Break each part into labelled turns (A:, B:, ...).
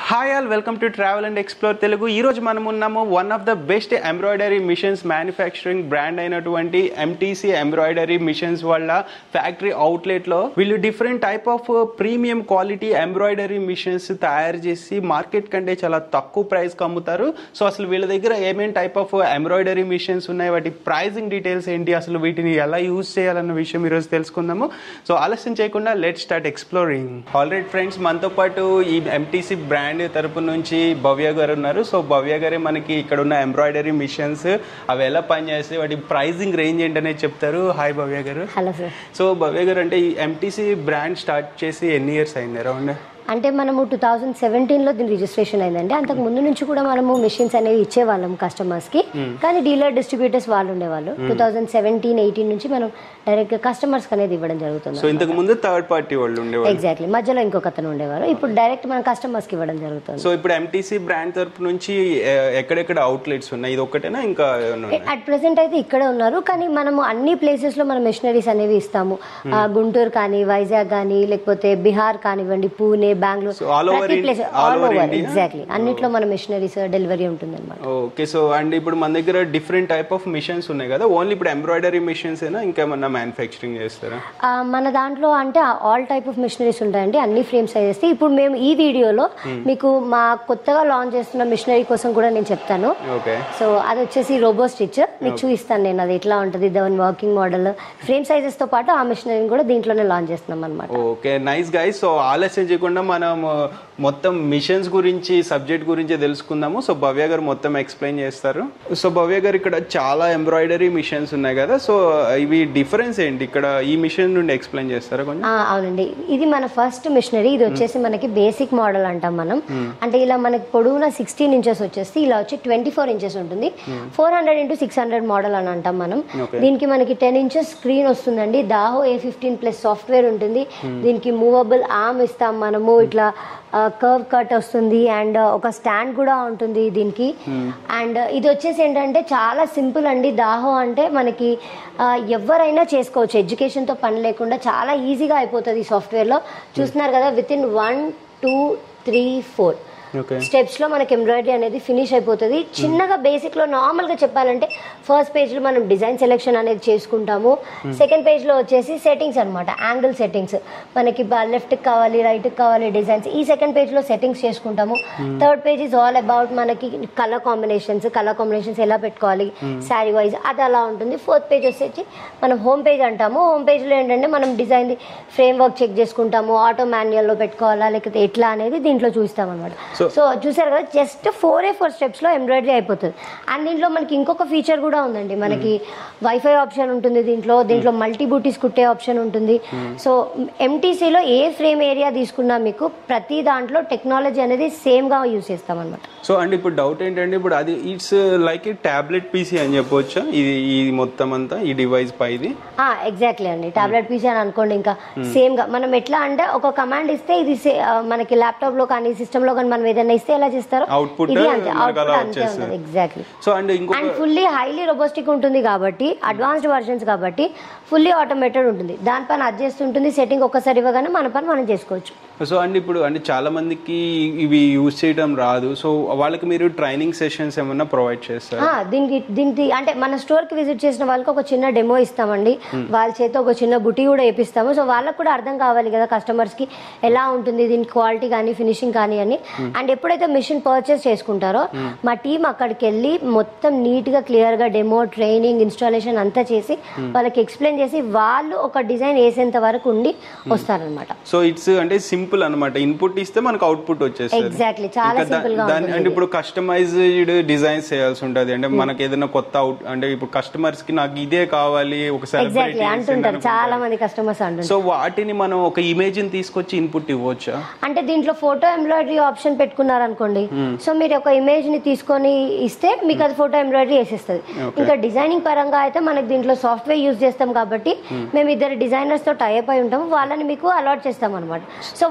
A: Hi all welcome to travel and explore Telugu ఈ రోజు మనం ఉన్నాము one of the best embroidery machines manufacturing brand అయినటువంటి ఎంటీసీ ఎంబ్రాయిడరీ మిషన్స్ వాళ్ళ ఫ్యాక్టరీ అవుట్లెట్లో వీళ్ళు different type of premium quality embroidery machines తయారు చేసి మార్కెట్ కంటే చాలా తక్కువ ప్రైస్కి అమ్ముతారు సో అసలు వీళ్ళ దగ్గర ఏమేమి టైప్ ఆఫ్ ఎంబ్రాయిడరీ మిషన్స్ ఉన్నాయి వాటి ప్రైజింగ్ డీటెయిల్స్ ఏంటి అసలు వీటిని ఎలా యూజ్ చేయాలన్న విషయం ఈరోజు తెలుసుకుందాము సో ఆలస్యం చేయకుండా let start exploring already friends మనతో పాటు ఈ ఎంటీసీ బ్రాండ్ తరపు నుంచి భవ్య గారు ఉన్నారు సో భవ్య గారే మనకి ఇక్కడ ఉన్న ఎంబ్రాయిడరీ మిషన్స్ అవి ఎలా పనిచేస్తాయి వాటి ప్రైజింగ్ రేంజ్ ఏంటనేది చెప్తారు హాయ్ భవ్య గారు
B: హలో సార్
A: సో భవ్య గారు అంటే ఈ ఎంటీసీ బ్రాండ్ స్టార్ట్ చేసి ఎన్ని ఇయర్స్ అయింది అరౌండ్
B: అంటే మనము టూ థౌజండ్ సెవెంటీన్లో దీని రిజిస్ట్రేషన్ అయిందండి అంతకు ముందు నుంచి కూడా మనము మెషిన్స్ అనేవి ఇచ్చేవాళ్ళం కస్టమర్స్కి కానీ డీలర్ డిస్ట్రిబ్యూటర్స్ వాళ్ళు ఉండేవాళ్ళు టూ థౌజండ్ సెవెంటీన్ ఎయిటీన్ నుంచి మనం డైరెక్ట్ కస్టమర్స్కి అనేది ఇవ్వడం జరుగుతుంది
A: సో ఇంతకు ముందు థర్డ్ పార్టీ వాళ్ళు ఉండేవాళ్ళు
B: ఎగ్జాక్ట్లీ మధ్యలో ఇంకొక అతను ఉండేవారు ఇప్పుడు డైరెక్ట్ మనం కస్టమర్స్కి ఇవ్వడం జరుగుతుంది
A: సో ఇప్పుడు ఎంటీసీ బ్రాండ్ తరపు నుంచి ఎ- ఎక్కడెక్కడ అవుట్లెట్స్ ఉన్నాయి ఇది ఒక్కటేనా ఇంకా ఏమైనా ఉన్నాయా?
B: అట్ ప్రెసెంట్ అయితే ఇక్కడే ఉన్నారు కానీ మనము అన్ని ప్లేసెస్ లో మనం మిషనరీస్ అనేవి ఇస్తాము ఆ, గుంటూరు కానీ వైజాగ్ కానీ లేకపోతే బీహార్ కానివ్వండి Pune Bengaluru
A: So, all over
B: ప్రతి
A: in-
B: place
A: all
B: all
A: over
B: over
A: India?
B: Exactly అన్నిట్లో మన మిషనరీస్ డెలివరీ ఉంటుంది అనమాట
A: ఓకే సో అండ్ ఇప్పుడు మన దగ్గర డిఫరెంట్ టైప్ ఆఫ్ మిషన్స్ ఉన్నాయి కదా ఓన్లీ ఇప్పుడు ఎంబ్రాయిడరీ మిషన్స్ అయినా ఇంకేమన్నా మ్యానుఫ్యాక్చరింగ్ చేస్తారా
B: మన దాంట్లో అంటే ఆల్ టైప్ ఆఫ్ మిషనరీస్ ఉంటాయండి అన్ని ఫ్రేమ్ సైజెస్ ఇప్పుడు మేము ఈ వీడియోలో మీకు మా కొత్తగా లాంచ్ చేస్తున్న మిషనరీ కోసం కూడా నేను చెప్తాను
A: ఓకే
B: సో అది వచ్చేసి రోబో స్టిచ్ మీకు చూపిస్తాను నేను అది ఎట్లా ఉంటుంది దాని వర్కింగ్ మోడల్ ఫ్రేమ్ సైజెస్ తో పాటు ఆ మిషనరీని కూడా దీంట్లోనే లాంచ్ చేస్తున్నాం అనమాట
A: ఓకే నైస్ గైస్ సో ఆలస్యం చేయకుండా మనం మొత్తం మిషన్స్ గురించి సబ్జెక్ట్ గురించి తెలుసుకుందాము సో భవ్య గారు మొత్తం ఎక్స్ప్లెయిన్ చేస్తారు సో భవ్య గారు ఇక్కడ చాలా ఎంబ్రాయిడరీ మిషన్స్ ఉన్నాయి కదా సో ఇవి డిఫరెన్స్ ఏంటి ఇక్కడ ఈ మిషన్ నుండి ఎక్స్ప్లెయిన్ చేస్తారా కొంచెం
B: ఆ, అవునండి ఇది మన ఫస్ట్ మిషనరీ ఇది వచ్చేసి మనకి బేసిక్ మోడల్ అంటాం మనం అంటే ఇలా మనకి పొడవున సిక్స్టీన్ ఇంచెస్ వచ్చేసి ఇలా వచ్చి ట్వంటీ ఫోర్ ఇంచెస్ ఉంటుంది four hundred into six hundred model అని అంటాం మనం
A: Okay.
B: దీనికి మనకి టెన్ ఇంచెస్ స్క్రీన్ వస్తుందండి Dahao A fifteen plus software ఉంటుంది దీనికి మూవబుల్ ఆర్మ్ ఇస్తాం మనము ఇట్లా కర్వ్ కట్ వస్తుంది అండ్ ఒక స్టాండ్ కూడా ఉంటుంది దీనికి అండ్ ఇది వచ్చేసి ఏంటంటే చాలా సింపుల్ అండి దాహో అంటే మనకి ఆ, ఎవరైనా చేసుకోవచ్చు ఎడ్యుకేషన్తో పని లేకుండా చాలా ఈజీగా అయిపోతుంది ఈ సాఫ్ట్వేర్లో చూస్తున్నారు కదా with in one two three four
A: okay
B: steps లో మనకి ఎంబ్రాయిడరీ అనేది ఫినిష్ అయిపోతుంది చిన్నగా బేసిక్ లో నార్మల్ గా చెప్పాలంటే ఫస్ట్ పేజ్ లో మనం డిజైన్ సెలెక్షన్ అనేది చేసుకుంటాము సెకండ్ పేజ్ లో వచ్చేసి సెట్టింగ్స్ అన్నమాట యాంగిల్ సెట్టింగ్స్ మనకి లెఫ్ట్ కావాలి రైట్ కావాలి డిజైన్స్ ఈ సెకండ్ పేజ్ లో సెట్టింగ్స్ చేసుకుంటాము third page is all about మనకి కలర్ కాంబినేషన్స్ కలర్ కాంబినేషన్స్ ఎలా పెట్టుకోవాలి శారీ వైజ్ అది అలా ఉంటుంది ఫోర్త్ పేజ్ వచ్చేసి మనం హోమ్ పేజ్ అంటాము హోమ్ పేజ్ లో ఏంటంటే మనం డిజైన్ ఫ్రేమ్ వర్క్ చెక్ చేసుకుంటాము ఆటో మాన్యువల్ లో పెట్టుకోవాలా లేకపోతే ఎట్లా అనేది దీంట్లో చూస్తాం అనమాట
A: So-
B: సో చూసారు కదా just four a four steps లో ఎంబ్రాయిడరీ అయిపోతుంది అండ్ దీంట్లో మనకి ఇంకొక ఫీచర్ కూడా ఉందండి మనకి వైఫై ఆప్షన్ ఉంటుంది దీంట్లో దీంట్లో మల్టీ బూటీస్ కుట్టే ఆప్షన్ ఉంటుంది సో ఎంటీసీలో ఏ ఫ్రేమ్ ఏరియా తీసుకున్నా మీకు ప్రతి దాంట్లో టెక్నాలజీ అనేది సేమ్ గా యూస్ చేస్తాం అనమాట
A: సో అండ్ ఇప్పుడు డౌట్ ఏంటంటే ఇప్పుడు అది it's like a tablet PC అని చెప్పొచ్చా ఇది ఇది మొత్తం అంతా ఈ డివైస్ పైది
B: ఎగ్జాక్ట్లీ అండి టాబ్లెట్ పీసీ అని అనుకోండి ఇంకా సేమ్ గా మనం ఎట్లా అంటే ఒక కమాండ్ ఇస్తే ఇది సే- ఆ, మనకి ల్యాప్టాప్ లో కానీ సిస్టమ్ లో కానీ మనం ఏదైనా ఇస్తే ఎలా చేస్తారో
A: Output
B: ఇది అంతే
A: మనకు
B: అవుట్పుట్
A: అలా
B: అంతే
A: వచ్చేస్తుంది.
B: ఉంటుంది ఎగ్జాక్ట్లీ
A: సో అండ్ ఇంకొక
B: అండ్ ఫుల్లీ హైలీ రోబోస్టిక్ ఉంటుంది కాబట్టి అడ్వాన్స్డ్ వర్షన్స్ కాబట్టి ఫుల్లీ ఆటోమేటెడ్ ఉంటుంది దానిపైన అడ్జస్ట్ ఉంటుంది సెట్టింగ్ ఒక్కసారి ఇవ్వగానే మన పని మనం చేసుకోవచ్చు
A: సో అండ్ ఇప్పుడు అంటే చాలా మందికి ఇవి యూజ్ చేయడం రాదు సో వాళ్ళకి మీరు ట్రైనింగ్ సెషన్స్ ఏమన్నా ప్రొవైడ్ చేస్తారు
B: ఆ, దీనికి దీనికి అంటే మన స్టోర్ కి విజిట్ చేసిన వాళ్ళకి ఒక చిన్న డెమో ఇస్తామండి వాళ్ళ చేత ఒక చిన్న బుటీ కూడా వేపిస్తాము సో వాళ్ళకి కూడా అర్థం కావాలి కదా కస్టమర్స్ కి ఎలా ఉంటుంది దీని క్వాలిటీ కానీ ఫినిషింగ్ కానీ అని అండ్ ఎప్పుడైతే మిషన్ పర్చేస్ చేసుకుంటారో మా టీం అక్కడికి వెళ్ళి మొత్తం నీట్ గా క్లియర్ గా డెమో ట్రైనింగ్ ఇన్స్టాలేషన్ అంతా చేసి వాళ్ళకి ఎక్స్ప్లెయిన్ చేసి వాళ్ళు ఒక డిజైన్ వేసేంత వరకు ఉండి వస్తారనమాట
A: సో ఇట్స్ అంటే సింపుల్ అన్నమాట ఇన్పుట్ ఇస్తే మనకు అవుట్పుట్ వచ్చేస్తుంది
B: Exactly. చాలా
A: ఇంకా దా-
B: simple గా
A: దాని
B: ఉంటుంది
A: అంటే ఇప్పుడు కస్టమైజ్డ్ డిజైన్స్ చేయాల్సి ఉంటుంది అంటే మనకి ఏదైనా కొత్త అవుట్ అంటే ఇప్పుడు కస్టమర్స్ కి నాకు ఇదే కావాలి ఒక
B: ఎగ్జాక్ట్లీ
A: సెలబ్రిటీ
B: అంటుంటారు చాలా మంది కస్టమర్స్ అంటుంటారు
A: సో వాటిని మనం ఒక ఇమేజ్ ని తీసుకొచ్చి ఇన్పుట్ ఇవ్వచ్చా
B: అంటే దీంట్లో ఫోటో ఎంబ్రాయిడరీ ఆప్షన్ పెట్టుకున్నారనుకోండి సో మీరు ఒక ఇమేజ్ ని తీసుకొని ఇస్తే మీకు అది ఫోటో ఎంబ్రాయిడరీ వేసేస్తుంది ఇంకా డిజైనింగ్ పరంగా అయితే మనకి దీంట్లో సాఫ్ట్వేర్ యూజ్ చేస్తాం కాబట్టి మేము ఇద్దరు డిజైనర్స్ తో టైప్ అయి ఉంటాము వాళ్ళని మీకు అలాట్ చేస్తాం అనమాట సో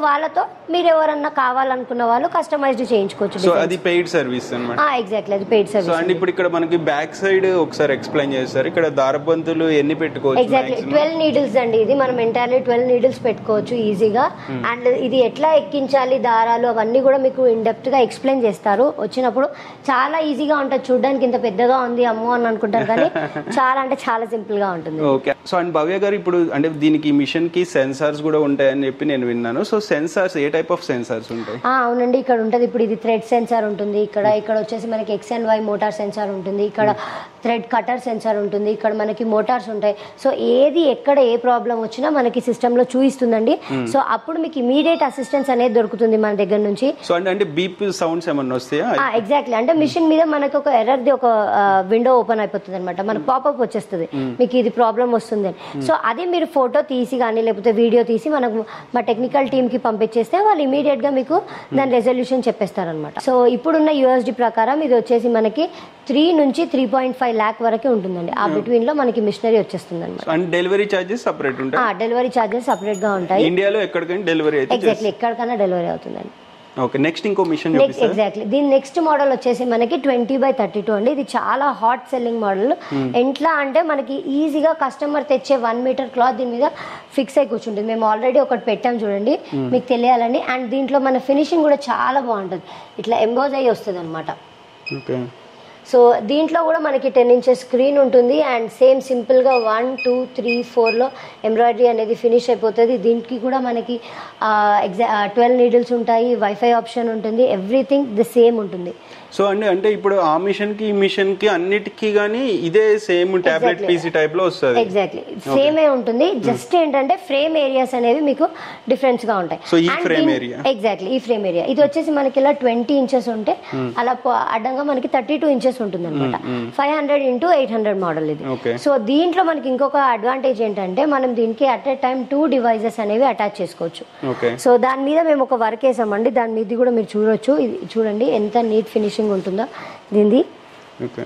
B: వాళ్ళతో మీరు ఎవరన్నా కావాలనుకున్న వాళ్ళు కస్టమైజ్డ్ చేయించుకోవచ్చు
A: సో అది పెయిడ్ సర్వీస్ అనమాట
B: ఎగ్జాక్ట్లీ అది పెయిడ్
A: సో
B: సర్వీస్
A: అండ్ ఇప్పుడు ఇక్కడ మనకి బ్యాక్ సైడ్ ఒకసారి ఎక్స్ప్లెయిన్ చేస్తారు ఇక్కడ దారబంతులు ఎన్ని పెట్టుకోవచ్చు
B: ఎగ్జాక్ట్లీ
A: maximum?
B: ట్వెల్వ్ నీడిల్స్ అండి ఇది మనం ఎంటైర్లీ ట్వెల్వ్ నీడిల్స్ పెట్టుకోవచ్చు ఈజీగా అండ్ ఇది ఎట్లా ఎక్కించాలి దారాలు అవన్నీ కూడా మీకు ఇండెప్త్ గా ఎక్స్ప్లెయిన్ చేస్తారు వచ్చినప్పుడు చాలా ఈజీగా ఉంటుంది చూడడానికి ఇంత పెద్దగా ఉంది అమ్మో అని అనుకుంటారు కానీ చాలా అంటే చాలా సింపుల్ గా ఉంటుంది
A: ఓకే సో అండ్ భవ్య గారు ఇప్పుడు అంటే దీనికి మిషన్ కి సెన్సార్స్ కూడా ఉంటాయని చెప్పి నేను విన్నాను so sensors a type of sensors ఉంటాయి
B: ఆ, అవునండి ఇక్కడ ఉంటుంది ఇప్పుడు ఇది థ్రెడ్ సెన్సార్ ఉంటుంది ఇక్కడ ఇక్కడ వచ్చేసి మనకి X and Y motor sensor ఉంటుంది ఇక్కడ థ్రెడ్ కటర్ సెన్సార్ ఉంటుంది ఇక్కడ మనకి మోటార్స్ ఉంటాయి సో ఏది ఎక్కడ ఏ ప్రాబ్లం వచ్చినా మనకి సిస్టమ్ లో చూపిస్తుందండి సో అప్పుడు మీకు ఇమీడియట్ అసిస్టెన్స్ అనేది దొరుకుతుంది మన దగ్గర నుంచి
A: సో అంటే అంటే బీప్ సౌండ్స్ ఏమన్నా వస్తాయా
B: ఎగ్జాక్ట్లీ అంటే మిషన్ మీద మనకు ఒక ఎర్రర్ ది ఒక విండో ఓపెన్ అయిపోతుంది అనమాట మనకు పాపప్ వచ్చేస్తుంది మీకు ఇది ప్రాబ్లం వస్తుంది అని సో అది మీరు ఫోటో తీసి కానీ లేకపోతే వీడియో తీసి మనకు మా టెక్నికల్ టీమ్ కి పంపించేస్తే వాళ్ళు ఇమీడియట్ గా మీకు దాని రెజల్యూషన్ చెప్పేస్తారనమాట సో ఇప్పుడున్న యూఎస్డి ప్రకారం ఇది వచ్చేసి మనకి త్రీ నుంచి త్రీ పాయింట్ ఫైవ్ ల్యాక్ వరకు ఉంటుందండి ఆ బిట్వీన్ లో మనకి మిషనరీ వచ్చేస్తుంది అనమాట
A: అండ్ డెలివరీ చార్జెస్ సపరేట్ ఉంటాయి
B: డెలివరీ ఛార్జెస్ సపరేట్ గా ఉంటాయి
A: ఇండియాలో ఎక్కడికైనా డెలివరీ అయితే
B: ఎగ్జాక్ట్లీ ఎక్కడికైనా డెలివరీ అవుతుందండి
A: ఓకే నెక్స్ట్ ఇంకో మిషన్
B: నెక్స్ట్
A: చూపిస్తారు
B: ఎగ్జాక్ట్లీ దీని నెక్స్ట్ మోడల్ వచ్చేసి మనకి ట్వంటీ బై థర్టీ టూ అండి ఇది చాలా హాట్ సెల్లింగ్ మోడల్ ఎట్లా అంటే మనకి ఈజీగా కస్టమర్ తెచ్చే వన్ మీటర్ క్లాత్ దీని మీద ఫిక్స్ అయి కూర్చుంటుంది మేము ఆల్రెడీ ఒకటి పెట్టాం చూడండి మీకు తెలియాలని అండ్ దీంట్లో మన ఫినిషింగ్ కూడా చాలా బాగుంటుంది ఇట్లా ఎంబోజ్ అయ్యి వస్తుంది అనమాట
A: ఓకే
B: సో దీంట్లో కూడా మనకి టెన్ ఇంచెస్ స్క్రీన్ ఉంటుంది అండ్ సేమ్ సింపుల్గా వన్ టూ త్రీ ఫోర్లో ఎంబ్రాయిడరీ అనేది ఫినిష్ అయిపోతుంది దీనికి కూడా మనకి ఎగ్జా ట్వెల్వ్ నీడిల్స్ ఉంటాయి వైఫై ఆప్షన్ ఉంటుంది ఎవ్రీథింగ్ ది సేమ్ ఉంటుంది
A: సో అండి అంటే ఇప్పుడు ఆ మిషన్ కి ఈ మిషన్ కి అన్నిటికీ గానీ ఇదే same tablet
B: Exactly.
A: PC type లో వస్తుంది
B: ఎగ్జాక్ట్లీ సేమే ఉంటుంది జస్ట్ ఏంటంటే ఫ్రేమ్ ఏరియాస్ అనేవి మీకు డిఫరెన్స్ గా ఉంటాయి
A: So, ఈ frame area.
B: ఎగ్జాక్ట్లీ ఈ ఫ్రేమ్ ఏరియా ఇది వచ్చేసి మనకి ఇలా ట్వంటీ ఇంచెస్ ఉంటే అలా ప- అడ్డంగా మనకి థర్టీ టూ ఇంచెస్ ఉంటుంది అనమాట five hundred into eight hundred model ఇది
A: Okay.
B: సో దీంట్లో మనకి ఇంకొక అడ్వాంటేజ్ ఏంటంటే మనం దీనికి at a time two devices అనేవి అటాచ్ చేసుకోవచ్చు
A: ఓకే
B: సో దాని మీద మేము ఒక వర్క్ వేసామండి దాని మీద కూడా మీరు చూడొచ్చు ఇది చూడండి ఎంత నీట్ ఫినిషింగ్ ఉంటుందో దీనిది
A: ఓకే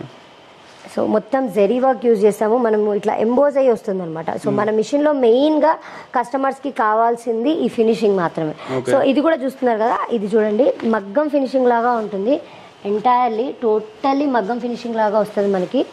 B: సో మొత్తం జెరీ వర్క్ యూజ్ చేస్తాము మనము ఇట్లా ఎంబోజ్ అయ్యి వస్తుంది అనమాట సో మన మిషన్ లో మెయిన్ గా కస్టమర్స్ కి కావాల్సింది ఈ ఫినిషింగ్ మాత్రమే
A: Okay.
B: సో ఇది కూడా చూస్తున్నారు కదా ఇది చూడండి మగ్గం ఫినిషింగ్ లాగా ఉంటుంది ఎంటైర్లీ టోటల్లీ మగ్గం ఫినిషింగ్ లాగా వస్తుంది మనకి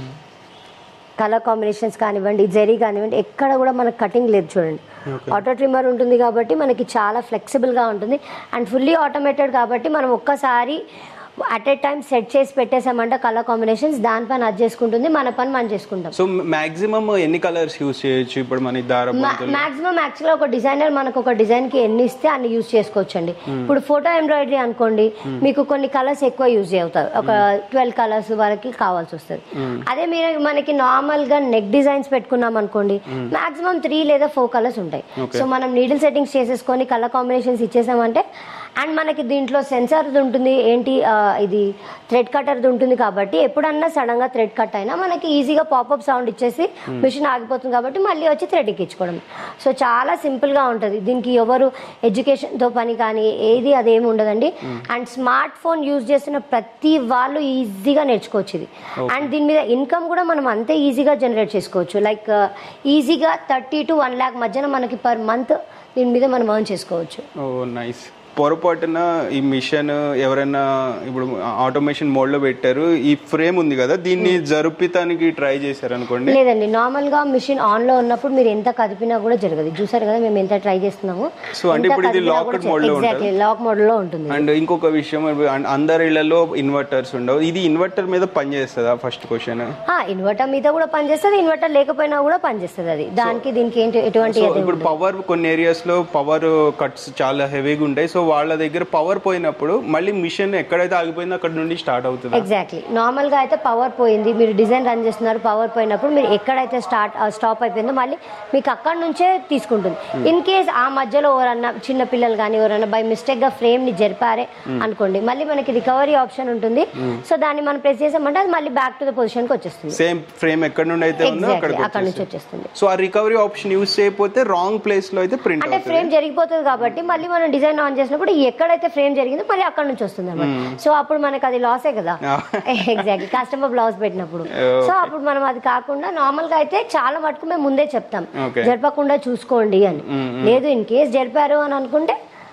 B: కలర్ కాంబినేషన్స్ కానివ్వండి జెరీ కానివ్వండి ఎక్కడ కూడా మనకు కటింగ్ లేదు చూడండి ఆటో ట్రిమ్మర్ ఉంటుంది కాబట్టి మనకి చాలా ఫ్లెక్సిబుల్ గా ఉంటుంది అండ్ ఫుల్లీ ఆటోమేటెడ్ కాబట్టి మనం ఒక్కసారి అట్ ఏ టైం సెట్ చేసి పెట్టేసామంటే కలర్ కాంబినేషన్స్ దానిపైన అది చేసుకుంటుంది మన పని మనం చేసుకుంటాం
A: సో మాక్సిమం ఎన్ని కలర్స్ యూస్ చేయొచ్చు ఇప్పుడు మన దారబంతులు
B: మాక్సిమం యాక్చువల్గా ఒక డిజైనర్ మనకు ఒక డిజైన్ కి ఎన్ని ఇస్తే అన్ని యూజ్ చేసుకోవచ్చు అండి ఇప్పుడు ఫోటో ఎంబ్రాయిడరీ అనుకోండి మీకు కొన్ని కలర్స్ ఎక్కువ యూజ్ అవుతాయి ఒక ట్వెల్వ్ కలర్స్ వరకు కావాల్సి వస్తుంది అదే మీరు మనకి నార్మల్ గా నెక్ డిజైన్స్ పెట్టుకున్నాం అనుకోండి మాక్సిమం త్రీ లేదా ఫోర్ కలర్స్ ఉంటాయి
A: Okay.
B: సో మనం నీడిల్ సెట్టింగ్స్ చేసేసుకొని కలర్ కాంబినేషన్స్ ఇచ్చేసామంటే అండ్ మనకి దీంట్లో సెన్సార్ ఉంటుంది ఏంటి ఆ, ఇది థ్రెడ్ కట్టర్ది ఉంటుంది కాబట్టి ఎప్పుడన్నా సడన్ గా థ్రెడ్ కట్ అయినా మనకి ఈజీగా పాపప్ సౌండ్ ఇచ్చేసి మిషన్ ఆగిపోతుంది కాబట్టి మళ్ళీ వచ్చి థ్రెడ్ ఎక్కించుకోవడం సో చాలా సింపుల్ గా ఉంటుంది దీనికి ఎవరు ఎడ్యుకేషన్ తో పని కానీ ఏది అదేమి ఉండదండి అండ్ స్మార్ట్ ఫోన్ యూజ్ చేస్తున్న ప్రతి వాళ్ళు ఈజీగా నేర్చుకోవచ్చు ఇది అండ్ దీని మీద ఇన్కమ్ కూడా మనం అంతే ఈజీగా జనరేట్ చేసుకోవచ్చు లైక్ ఈజీగా థర్టీ టు వన్ ల్యాక్ మధ్యన మనకి పర్ మంత్ దీని మీద మనం ఎర్న్ చేసుకోవచ్చు
A: ఓ నైస్ పొరపాటున ఈ మిషన్ ఎవరైనా ఇప్పుడు ఆటోమేషన్ మోడ్ లో పెట్టారు ఈ ఫ్రేమ్ ఉంది కదా దీన్ని జరుపుతానికి ట్రై చేశారు అనుకోండి
B: లేదండి నార్మల్ గా మిషన్ ఆన్ లో ఉన్నప్పుడు మీరు ఎంత కదిపినా కూడా జరగదు చూసారు కదా మేము ఎంత ట్రై చేస్తున్నాము
A: So, అంటే ఇప్పుడు ఇది locked mode లో
B: ఎగ్జాక్ట్లీ లాక్ మోడ్ లో ఉంటుంది
A: అండ్ ఇంకొక విషయం అం- అందరి ఇళ్లలో ఇన్వర్టర్స్ ఉండవు ఇది ఇన్వర్టర్ మీద పనిచేస్తుందా ఫస్ట్ క్వశ్చన్
B: ఇన్వర్టర్ మీద కూడా పనిచేస్తుంది ఇన్వర్టర్ లేకపోయినా కూడా పనిచేస్తుంది అది దానికి దీనికి ఏంటి ఎటువంటి
A: సో
B: అది
A: ఇప్పుడు పవర్ కొన్ని ఏరియాస్ లో పవర్ కట్స్ చాలా హెవీగా ఉంటాయి సో వాళ్ళ దగ్గర పవర్ పోయినప్పుడు మళ్ళీ మిషన్ ఎక్కడైతే ఆగిపోయిందో అక్కడ నుండి స్టార్ట్ అవుతుంది
B: ఎగ్జాక్ట్లీ నార్మల్ గా అయితే పవర్ పోయింది మీరు డిజైన్ రన్ చేస్తున్నారు పవర్ పోయినప్పుడు మీరు ఎక్కడైతే స్టార్ట్ స్టాప్ అయిపోయిందో మళ్ళీ మీకు అక్కడ నుంచే తీసుకుంటుంది ఇన్ కేస్ ఆ మధ్యలో ఎవరన్నా చిన్న పిల్లలు కానీ ఎవరన్నా బై మిస్టేక్ గా ఫ్రేమ్ ని జరిపారే అనుకోండి మళ్ళీ మనకి రికవరీ ఆప్షన్ ఉంటుంది సో దాన్ని మనం ప్రెస్ చేసామంటే అది మళ్ళీ బ్యాక్ టు ద పొజిషన్ కి వచ్చేస్తుంది
A: సేమ్ ఫ్రేమ్ ఎక్కడ నుండి అయితే ఉందో
B: ఎగ్జాక్ట్లీ
A: అక్కడికి
B: అక్కడ నుంచి
A: వచ్చేస్తుంది.
B: వచ్చేస్తుంది
A: సో ఆ రికవరీ ఆప్షన్ యూస్ చేయకపోతే రాంగ్ ప్లేస్ లో అయితే ప్రింట్
B: అంటే
A: అవుతుంది
B: ఫ్రేమ్ జరిగిపోతుంది కాబట్టి మళ్ళీ మనం డిజైన్ ఆన్ చేసినప్పుడు ఎక్కడైతే ఫ్రేమ్ జరిగిందో మళ్ళీ అక్కడ నుంచి వస్తుంది అనమాట సో అప్పుడు మనకి అది లాసే కదా ఎగ్జాక్ట్లీ కస్టమర్ బ్లౌజ్ పెట్టినప్పుడు సో అప్పుడు మనం అది కాకుండా నార్మల్ గా అయితే చాలా మటుకు మేము ముందే చెప్తాం
A: Okay.
B: జరపకుండా చూసుకోండి అని లేదు ఇన్ కేస్ జరిపారు అని అనుకుంటే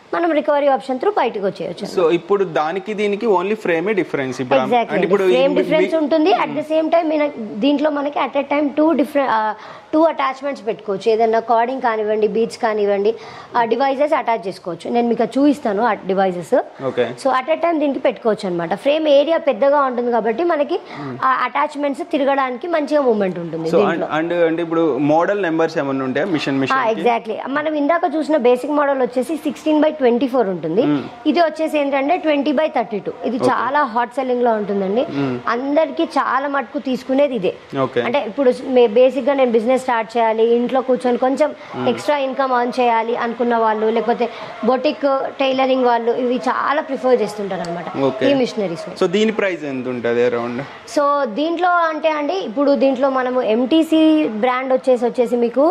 B: మనం రికవరీ ఆప్షన్ త్రూ బయటకు వచ్చేయచ్చు
A: సో ఇప్పుడు దానికి దీనికి ఓన్లీ ఫ్రేమే డిఫరెన్స్ ఇప్పుడు
B: ఎగ్జాక్ట్లీ
A: అంటే ఇప్పుడు
B: సేమ్
A: ఇది
B: డిఫరెన్స్
A: మీ-
B: ఉంటుంది అట్ ద సేమ్ టైం దీంట్లో మనకి at a time two different two attachments పెట్టుకోవచ్చు ఏదైనా కార్డింగ్ కానివ్వండి బీచ్ కానివ్వండి ఆ డివైజెస్ అటాచ్ చేసుకోవచ్చు నేను మీకు అది చూపిస్తాను ఆ devices
A: okay
B: so at a time దీనికి పెట్టుకోవచ్చు అనమాట ఫ్రేమ్ ఏరియా పెద్దగా ఉంటుంది కాబట్టి మనకి ఆ అటాచ్మెంట్స్ తిరగడానికి మంచిగా మూమెంట్ ఉంటుంది
A: సో
B: దీంట్లో
A: అండ్ అంటే ఇప్పుడు మోడల్ నెంబర్స్ ఏమైనా ఉంటాయా మిషన్ మిషన్
B: ఎగ్జాక్ట్లీ మనం ఇందాక చూసిన బేసిక్ మోడల్ వచ్చేసి సిక్స్టీన్ బై ట్వంటీ ఫోర్ ఉంటుంది ఇది వచ్చేసి ఏంటంటే ట్వంటీ బై థర్టీ టూ ఇది చాలా హాట్ సెల్లింగ్ లో ఉంటుందండి అందరికి చాలా మటుకు తీసుకునేది ఇదే
A: ఓకే
B: అంటే ఇప్పుడు బేసిక్ గా నేను బిజినెస్ స్టార్ట్ చేయాలి ఇంట్లో కూర్చొని కొంచెం ఎక్స్ట్రా ఇన్కమ్ అర్న్ చేయాలి అనుకున్న వాళ్ళు లేకపోతే బొటిక్ టైలరింగ్ వాళ్ళు ఇవి చాలా ప్రిఫర్ చేస్తుంటారు అనమాట
A: Okay.
B: ఈ మిషనరీస్
A: సో దీని ప్రైస్ ఎంత ఉంటుంది అరౌండ్
B: సో దీంట్లో అంటే అండి ఇప్పుడు దీంట్లో మనము ఎంటీసీ బ్రాండ్ వచ్చేసి వచ్చేసి మీకు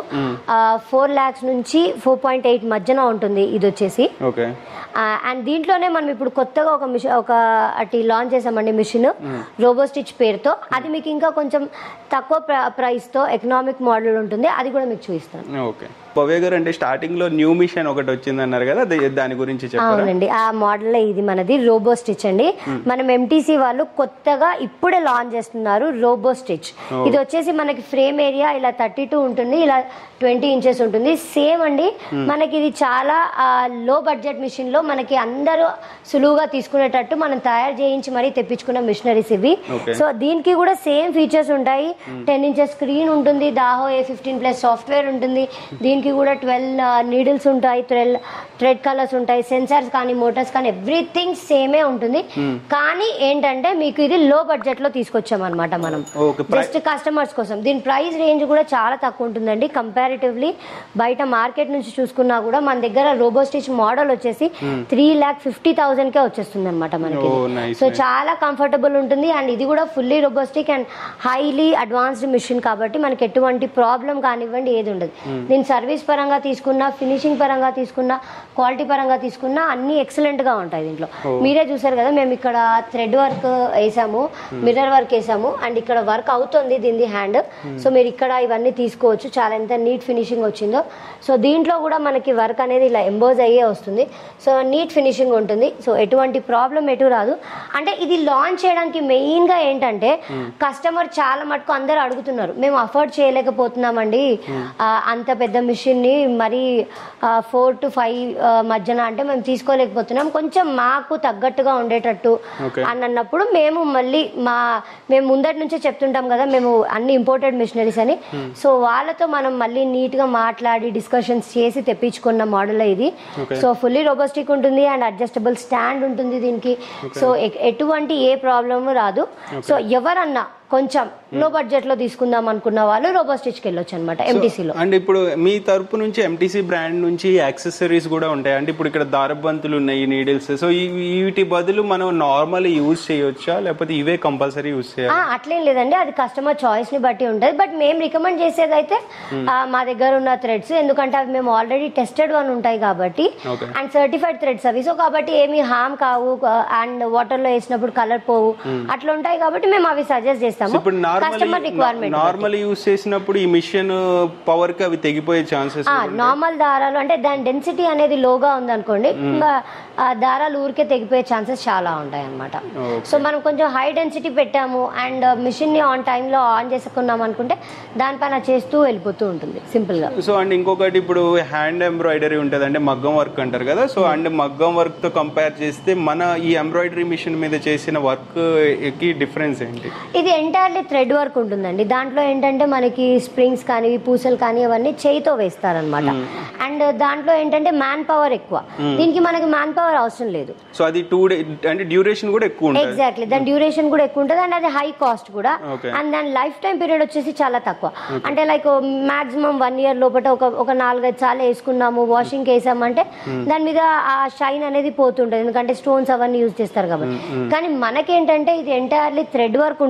B: ఫోర్ ల్యాక్స్ నుంచి ఫోర్ పాయింట్ ఎయిట్ మధ్యన ఉంటుంది ఇది వచ్చేసి
A: ఓకే
B: అండ్ దీంట్లోనే మనం ఇప్పుడు కొత్తగా ఒక మిషన్ ఒక అటు లాంచ్ చేసామండి మిషన్ రోబో స్టిచ్ పేరుతో అది మీకు ఇంకా కొంచెం తక్కువ ప్రైస్ తో ఎకనామిక్ మోడల్ ఉంటుంది అది కూడా మీకు చూపిస్తాను
A: ఓకే పవే గారు అంటే స్టార్టింగ్ లో న్యూ మిషన్ ఒకటి వచ్చింది అన్నారు కదా దా- దాని గురించి చెప్పారా
B: అవునండి ఆ మోడల్ ఇది మనది రోబో స్టిచ్ అండి మనం ఎంటీసీ వాళ్ళు కొత్తగా ఇప్పుడే లాంచ్ చేస్తున్నారు రోబో స్టిచ్ ఇది వచ్చేసి మనకి ఫ్రేమ్ ఏరియా ఇలా థర్టీ టూ ఉంటుంది ఇలా ట్వంటీ ఇంచెస్ ఉంటుంది సేమ్ అండి మనకి ఇది చాలా లో బడ్జెట్ మిషన్ లో మనకి అందరూ సులువుగా తీసుకునేటట్టు మనం తయారు చేయించి మరీ తెప్పించుకున్న మిషనరీస్ ఇవి
A: Okay.
B: సో దీనికి కూడా సేమ్ ఫీచర్స్ ఉంటాయి టెన్ ఇంచెస్ స్క్రీన్ ఉంటుంది Dahao A fifteen plus software ఉంటుంది దీనికి కూడా ట్వెల్వ్ నీడిల్స్ ఉంటాయి ట్వెల్వ్ థ్రెడ్ కలర్స్ ఉంటాయి సెన్సార్స్ కానీ మోటార్స్ కానీ ఎవ్రీథింగ్ సేమే ఉంటుంది కానీ ఏంటంటే మీకు ఇది లో బడ్జెట్ లో తీసుకొచ్చామన్నమాట మనం
A: Okay, pri-
B: జస్ట్ కస్టమర్స్ కోసం దీని ప్రైస్ రేంజ్ కూడా చాలా తక్కువ ఉంటుందండి కంపారిటివ్లీ బయట మార్కెట్ నుంచి చూసుకున్నా కూడా మన దగ్గర రోబో స్టిచ్ మోడల్ వచ్చేసి త్రీ ల్యాక్ ఫిఫ్టీ థౌసండ్ కే వచ్చేస్తుంది అనమాట మనకి
A: Oh, nice,
B: సో
A: nice.
B: చాలా కంఫర్టబుల్ ఉంటుంది అండ్ ఇది కూడా fully robotic and highly advanced machine కాబట్టి మనకి ఎటువంటి ప్రాబ్లం కానివ్వండి ఏది ఉండదు దీని సర్వీస్ పరంగా తీసుకున్నా ఫినిషింగ్ పరంగా తీసుకున్నా క్వాలిటీ పరంగా తీసుకున్నా అన్ని ఎక్సలెంట్ గా ఉంటాయి దీంట్లో మీరే చూసారు కదా మేము ఇక్కడ థ్రెడ్ వర్క్ వేసాము మిర్రర్ వర్క్ వేసాము అండ్ ఇక్కడ వర్క్ అవుతుంది దీని హ్యాండ్ సో మీరు ఇక్కడ ఇవన్నీ తీసుకోవచ్చు చాలా ఎంత నీట్ ఫినిషింగ్ వచ్చిందో సో దీంట్లో కూడా మనకి వర్క్ అనేది ఇలా ఎంబోజ్ అయ్యే వస్తుంది సో నీట్ ఫినిషింగ్ ఉంటుంది సో ఎటువంటి ప్రాబ్లం ఎటు రాదు అంటే ఇది లాంచ్ చేయడానికి మెయిన్ గా ఏంటంటే కస్టమర్ చాలా మటుకు అందరు అడుగుతున్నారు మేము అఫోర్డ్ చేయలేకపోతున్నామండి ఆ, అంత పెద్ద మిషన్ ని మరి ఫోర్ టు ఫైవ్ మధ్యన అంటే మేము తీసుకోలేకపోతున్నాం కొంచెం మాకు తగ్గట్టుగా ఉండేటట్టు
A: Okay.
B: అని అన్నప్పుడు మేము మళ్ళీ మా మేము ముందటి నుంచే చెప్తుంటాం కదా మేము అన్ని ఇంపోర్టెడ్ మిషనరీస్ అని సో వాళ్ళతో మనం మళ్ళీ నీట్ గా మాట్లాడి డిస్కషన్స్ చేసి తెప్పించుకున్న మోడల్ ఇది
A: Okay.
B: సో ఫుల్లీ రోబోస్టిక్ ఉంటుంది అండ్ అడ్జస్టబుల్ స్టాండ్ ఉంటుంది దీనికి సో ఎ- ఎటువంటి ఏ ప్రాబ్లమ్ రాదు సో ఎవరన్నా కొంచెం లో బడ్జెట్ లో తీసుకుందాం అనుకున్న వాళ్ళు రోబోస్టిచ్కి వెళ్ళొచ్చు అనమాట ఎంటీసీలో
A: అండ్ ఇప్పుడు మీ తరపు నుంచి ఎంటీసీ బ్రాండ్ నుంచి యాక్సెసరీస్ కూడా ఉంటాయి అంటే ఇప్పుడు ఇక్కడ దారబంతులు ఉన్నాయి నీడిల్స్ సో వీటి బదులు మనం నార్మల్ యూజ్ చేయొచ్చా లేకపోతే ఇవే కంపల్సరీ యూజ్ చేయాలి
B: ఆ, అట్లేం లేదండి అది కస్టమర్ చాయిస్ ని బట్టి ఉంటుంది బట్ మేము రికమెండ్ చేసేది అయితే ఆ, మా దగ్గర ఉన్న థ్రెడ్స్ ఎందుకంటే అవి మేము ఆల్రెడీ టెస్టెడ్ వన్ ఉంటాయి కాబట్టి
A: Okay.
B: అండ్ సర్టిఫైడ్ థ్రెడ్స్ అవి సో కాబట్టి ఏమి హామ్ కావు అండ్ వాటర్ లో వేసినప్పుడు కలర్ పోవు అట్లా ఉంటాయి కాబట్టి మేము అవి సజెస్ట్
A: సో
B: చేస్తాము
A: ఇప్పుడు
B: customer
A: normal
B: requirement
A: normal use చేసినప్పుడు ఈ మిషన్ పవర్ కి అవి తెగిపోయే ఛాన్సెస్
B: నార్మల్ దారాలు అంటే దాని డెన్సిటీ అనేది లోగా ఉందనుకోండి ఇంకా ఆ దారాలు ఊరికే తెగిపోయే ఛాన్సెస్ చాలా ఉంటాయి అనమాట
A: Okay.
B: సో మనం కొంచెం హై డెన్సిటీ పెట్టాము అండ్ మిషన్ ని ఆన్ టైంలో ఆన్ చేసుకున్నాం అనుకుంటే దానిపైన చేస్తూ వెళ్ళిపోతూ ఉంటుంది సింపుల్ గా
A: సో అండ్ ఇంకొకటి ఇప్పుడు హ్యాండ్ ఎంబ్రాయిడరీ ఉంటుంది అంటే మగ్గం వర్క్ అంటారు కదా సో అండ్ మగ్గం వర్క్ తో కంపేర్ చేస్తే మన ఈ ఎంబ్రాయిడరీ మిషన్ మీద చేసిన వర్క్ కి డిఫరెన్స్ ఏంటి
B: ఇది ఎంటైర్లీ థ్రెడ్ వర్క్ ఉంటుందండి దాంట్లో ఏంటంటే మనకి స్ప్రింగ్స్ కానీ పూసలు కానీ అవన్నీ చేయితో వేస్తారనమాట అండ్ దాంట్లో ఏంటంటే మ్యాన్ పవర్ ఎక్కువ దీనికి మనకి మ్యాన్ పవర్ అవసరం లేదు
A: సో అది టూ డే అంటే డ్యూరేషన్ కూడా ఎక్కువ ఉంటుంది
B: ఎగ్జాక్ట్లీ దాని డ్యూరేషన్ కూడా ఎక్కువ ఉంటుంది అండ్ అది హై కాస్ట్ కూడా
A: Okay.
B: అండ్ దాని లైఫ్ టైం పీరియడ్ వచ్చేసి చాలా తక్కువ అంటే లైక్ మాక్సిమం వన్ ఇయర్ లోపల ఒక ఒక నాలుగైదు సార్లు వేసుకున్నాము వాషింగ్ వేసామంటే దాని మీద ఆ షైన్ అనేది పోతుంటుంది ఎందుకంటే స్టోన్స్ అవన్నీ యూజ్ చేస్తారు కాబట్టి కానీ మనకేంటంటే ఇది ఎంటైర్లీ థ్రెడ్ వర్క్ ఉంటుంది కాబట్టి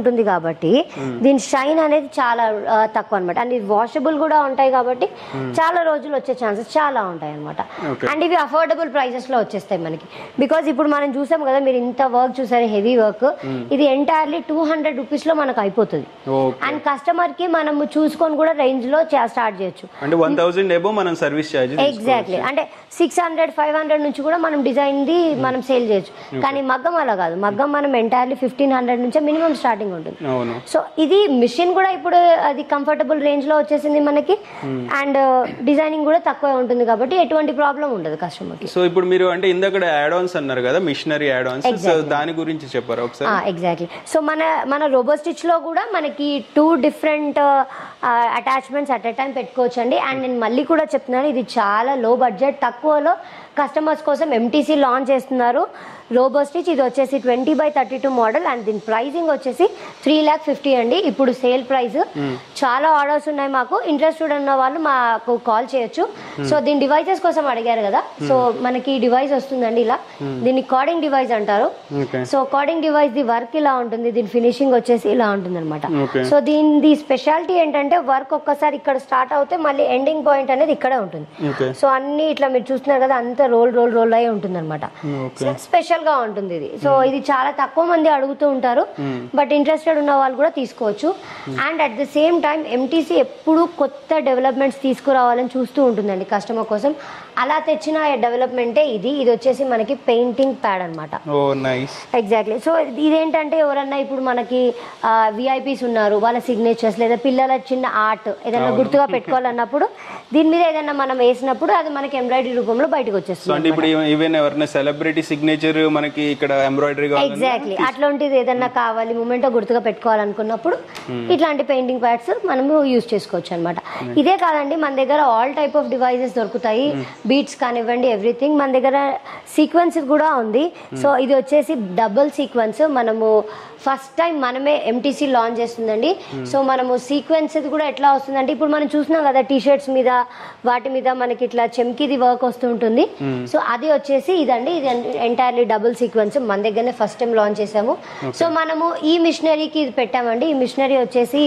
B: కాబట్టి దీని షైన్ అనేది చాలా ఆ, తక్కువ అనమాట అండ్ ఇది వాషబుల్ కూడా ఉంటాయి కాబట్టి చాలా రోజులు వచ్చే ఛాన్సెస్ చాలా ఉంటాయి అనమాట
A: Okay.
B: అండ్ ఇవి అఫోర్డబుల్ ప్రైసెస్ లో వచ్చేస్తాయి మనకి బికాజ్ ఇప్పుడు మనం చూసాం కదా మీరు ఇంత వర్క్ చూసారు హెవీ వర్క్ ఇది ఎంటైర్లీ టూ హండ్రెడ్ రూపీస్ లో మనకు అయిపోతుంది
A: ఓకే
B: అండ్ కస్టమర్ కి మనము చూసుకొని కూడా రేంజ్ లో స్టార్ట్ చేయొచ్చు
A: అంటే వన్ థౌసండ్ ఏబో మనం సర్వీస్ ఛార్జ్
B: ఎగ్జాక్ట్లీ అంటే సిక్స్ హండ్రెడ్ ఫైవ్ హండ్రెడ్ నుంచి కూడా మనం డిజైన్ ది మనం సేల్ చేయొచ్చు కానీ మగ్గం అలా కాదు మగ్గం మనం ఎంటైర్లీ ఫిఫ్టీన్ హండ్రెడ్ నుంచే మినిమం స్టార్టింగ్ ఉంటుంది
A: అవును
B: సో ఇది మిషన్ కూడా ఇప్పుడు అది కంఫర్టబుల్ రేంజ్ లో వచ్చేసింది మనకి అండ్ డిజైనింగ్ కూడా తక్కువ ఉంటుంది కాబట్టి ఎటువంటి ప్రాబ్లం ఉండదు కస్టమర్ కి
A: సో ఇప్పుడు మీరు అంటే ఇందాక యాడ్ ఆన్స్ అన్నారు కదా మిషనరీ యాడ్ ఆన్స్ సో దాని గురించి చెప్పారా ఒకసారి
B: ఎగ్జాక్ట్లీ సో మన మన రోబో స్టిచ్ లో కూడా మనకి two different attachments at a time పెట్టుకోవచ్చు అండి అండ్ నేను మళ్ళీ కూడా చెప్తున్నాను ఇది చాలా లో బడ్జెట్ తక్కువలో కస్టమర్స్ కోసం ఎంటీసీ లాంచ్ చేస్తున్నారు రోబో స్టిచ్ ఇది వచ్చేసి twenty by thirty two model and దీని ప్రైసింగ్ వచ్చేసి త్రీ ల్యాక్ ఫిఫ్టీ అండి ఇప్పుడు సేల్ ప్రైస్ చాలా ఆర్డర్స్ ఉన్నాయి మాకు ఇంట్రెస్టెడ్ ఉన్న వాళ్ళు మాకు కాల్ చేయొచ్చు సో దీని డివైసెస్ కోసం అడిగారు కదా సో మనకి డివైస్ వస్తుందండి ఇలా దీన్ని కార్డింగ్ డివైస్ అంటారు
A: ఓకే
B: సో కార్డింగ్ డివైస్ ది వర్క్ ఇలా ఉంటుంది దీని ఫినిషింగ్ వచ్చేసి ఇలా ఉంటుంది అనమాట
A: Okay.
B: సో దీని స్పెషాలిటీ ఏంటంటే వర్క్ ఒక్కసారి ఇక్కడ స్టార్ట్ అవుతే మళ్ళీ ఎండింగ్ పాయింట్ అనేది ఇక్కడే ఉంటుంది
A: ఓకే
B: సో అన్ని ఇట్లా మీరు చూస్తున్నారు కదా అంత రోల్ రోల్ రోల్ అయి ఉంటుంది అనమాట
A: ఓకే
B: స్పెషల్ గా ఉంటుంది ఇది సో ఇది చాలా తక్కువ మంది అడుగుతూ ఉంటారు బట్ ఇంట్రెస్టెడ్ ఉన్న వాళ్ళు కూడా తీసుకోవచ్చు and at the same time MTC ఎప్పుడు కొత్త డెవలప్మెంట్స్ తీసుకురావాలని చూస్తూ ఉంటుందండి కస్టమర్ కోసం అలా తెచ్చిన డెవలప్మెంటే ఇది ఇది వచ్చేసి మనకి పెయింటింగ్ ప్యాడ్ అన్నమాట
A: ఓ నైస్
B: ఎగ్జాక్ట్లీ సో ఇదేంటంటే ఎవరన్నా ఇప్పుడు మనకి విఐపీస్ ఉన్నారు వాళ్ళ సిగ్నేచర్స్ లేదా పిల్లల చిన్న ఆర్ట్ ఏదైనా గుర్తుగా పెట్టుకోవాలన్నప్పుడు దీని మీద ఏదైనా మనం వేసినప్పుడు అది మనకి ఎంబ్రాయిడరీ రూపంలో బయటకు
A: సో
B: వచ్చేస్తుంది
A: అంటే ఇప్పుడు ఈవెన్ ఎవరైనా సెలబ్రిటీ సిగ్నేచర్ మనకి ఇక్కడ ఎంబ్రాయిడరీ కావాలి
B: ఎగ్జాక్ట్లీ అట్లాంటిది ఏదన్నా కావాలి మూమెంట్ గుర్తుగా పెట్టుకోవాలనుకున్నప్పుడు ఇట్లాంటి పెయింటింగ్ ప్యాడ్స్ మనము యూజ్ చేసుకోవచ్చు అనమాట ఇదే కాదండి మన దగ్గర ఆల్ టైప్ ఆఫ్ డివైజెస్ దొరుకుతాయి బీట్స్ కానివ్వండి ఎవ్రీథింగ్ మన దగ్గర సీక్వెన్స్ కూడా ఉంది సో ఇది వచ్చేసి డబుల్ సీక్వెన్స్ మనము ఫస్ట్ టైం మనమే ఎంటీసీ లాంచ్ చేస్తుందండి సో మనము సీక్వెన్స్ కూడా ఎట్లా వస్తుందంటే ఇప్పుడు మనం చూసినాం కదా టీ షర్ట్స్ మీద వాటి మీద మనకి ఇట్లా చెమ్కిది వర్క్ వస్తూ ఉంటుంది సో అది వచ్చేసి ఇదండి ఇది ఎంటైర్లీ డబుల్ సీక్వెన్స్ మన దగ్గరనే ఫస్ట్ టైం లాంచ్ చేసాము సో మనము ఈ మిషనరీకి ఇది పెట్టామండి ఈ మిషనరీ వచ్చేసి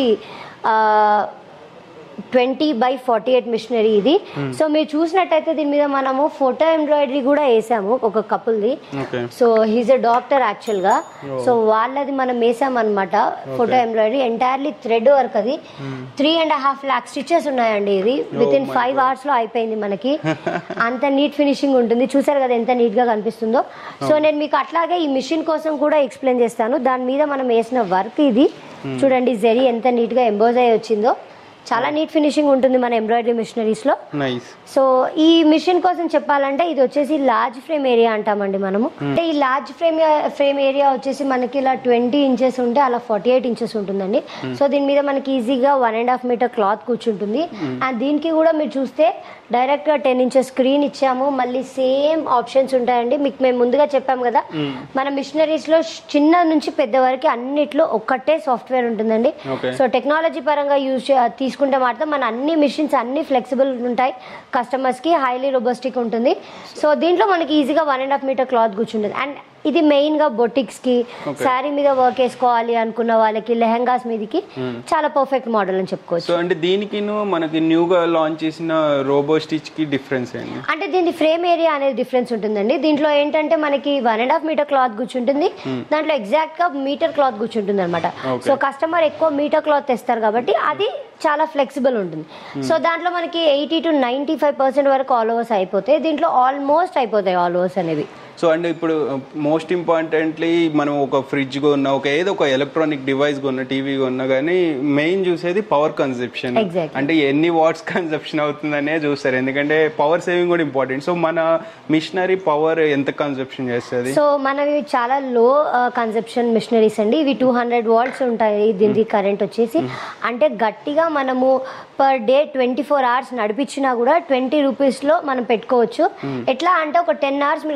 B: twenty by forty eight machinery ఇది సో మీరు చూసినట్టయితే దీని మీద మనము ఫోటో ఎంబ్రాయిడరీ కూడా వేసాము ఒక కపుల్ది
A: okay
B: so he's a doctor actual గా సో వాళ్ళది మనం వేసామన్నమాట photo embroidery entirely thread work అది three and half lakh stitches ఉన్నాయండి ఇది విత్ ఇన్ ఫైవ్ అవర్స్ లో అయిపోయింది మనకి అంత నీట్ ఫినిషింగ్ ఉంటుంది చూసారు కదా ఎంత నీట్ గా కనిపిస్తుందో సో నేను మీకు అట్లాగే ఈ మిషన్ కోసం కూడా ఎక్స్ప్లెయిన్ చేస్తాను దాని మీద మనం వేసిన వర్క్ ఇది చూడండి జెరీ ఎంత నీట్ గా ఎంబోజ్ అయ్యి వచ్చిందో చాలా నీట్ ఫినిషింగ్ ఉంటుంది మన ఎంబ్రాయిడరీ మిషనరీస్ లో
A: నైస్
B: సో ఈ మిషన్ కోసం చెప్పాలంటే ఇది వచ్చేసి లార్జ్ ఫ్రేమ్ ఏరియా అంటామండి మనము అంటే ఈ లార్జ్ ఫ్రేమ్ ఫ్రేమ్ ఏరియా వచ్చేసి మనకి ఇలా ట్వంటీ ఇంచెస్ ఉంటే అలా ఫార్టీ ఎయిట్ ఇంచెస్ ఉంటుందండి సో దీని మీద మనకి ఈజీగా one and half metre cloth కూర్చుంటుంది అండ్ దీనికి కూడా మీరు చూస్తే డైరెక్ట్ గా టెన్ ఇంచెస్ స్క్రీన్ ఇచ్చాము మళ్ళీ సేమ్ ఆప్షన్స్ ఉంటాయండి మీకు మేము ముందుగా చెప్పాము కదా మన మిషనరీస్ లో చిన్న నుంచి పెద్ద వరకు అన్నిట్లో ఒక్కటే సాఫ్ట్వేర్ ఉంటుందండి
A: Okay.
B: సో టెక్నాలజీ పరంగా యూజ్ తీసుకుంటే మాత్రం మన అన్ని మిషన్స్ అన్ని ఫ్లెక్సిబుల్ ఉంటాయి కస్టమర్స్ కి హైలీ రోబోస్టిక్ ఉంటుంది సో దీంట్లో మనకి ఈజీగా one and half metre cloth కూర్చుంటుంది అండ్ ఇది మెయిన్ గా బొటిక్స్ కి
A: Okay.
B: శారీ మీద వర్క్ వేసుకోవాలి అనుకున్న వాళ్ళకి లెహంగాస్ మీదకి చాలా పర్ఫెక్ట్ మోడల్ అని చెప్పుకోవచ్చు
A: సో అంటే దీనికి మనకి న్యూగా లాంచ్ చేసిన రోబో స్టిచ్ కి డిఫరెన్స్ ఏంటి
B: అంటే దీని ఫ్రేమ్ ఏరియా అనేది డిఫరెన్స్ ఉంటుందండి దీంట్లో ఏంటంటే మనకి one and half metre cloth కూర్చుంటుంది దాంట్లో ఎగ్జాక్ట్ గా మీటర్ క్లాత్ కూర్చుంటుంది అనమాట
A: Okay.
B: సో కస్టమర్ ఎక్కువ మీటర్ క్లాత్ తెస్తారు కాబట్టి అది చాలా ఫ్లెక్సిబుల్ ఉంటుంది సో దాంట్లో మనకి eighty to ninety five percent వరకు ఆల్ ఓవర్స్ అయిపోతాయి దీంట్లో ఆల్మోస్ట్ అయిపోతాయి ఆల్ ఓవర్స్ అనేవి
A: సో అంటే ఇప్పుడు మోస్ట్ ఇంపార్టెంట్లీ మనం ఒక ఫ్రిడ్జ్ కొన్నా ఒక ఏదో ఒక ఎలక్ట్రానిక్ డివైస్ కొన్నా టీవీ కొన్నా కానీ మెయిన్ చూసేది పవర్ కన్సెప్షన్
B: Exactly.
A: అంటే ఎన్ని వాట్స్ కన్సెప్షన్ అవుతుందనే చూస్తారు ఎందుకంటే పవర్ సేవింగ్ కూడా ఇంపార్టెంట్ సో మన మిషనరీ పవర్ ఎంత కన్సెప్షన్ చేస్తుంది
B: సో మనవి చాలా లో కన్సెప్షన్ మిషనరీస్ అండి ఇవి టూ హండ్రెడ్ వాల్ట్స్ ఉంటాయి దీనికి కరెంట్ వచ్చేసి అంటే గట్టిగా మనము per day twenty four hours నడిపించినా కూడా ట్వంటీ రూపీస్ లో మనం పెట్టుకోవచ్చు ఎట్లా అంటే ఒక టెన్ అవర్స్ మీరు గట్టిగా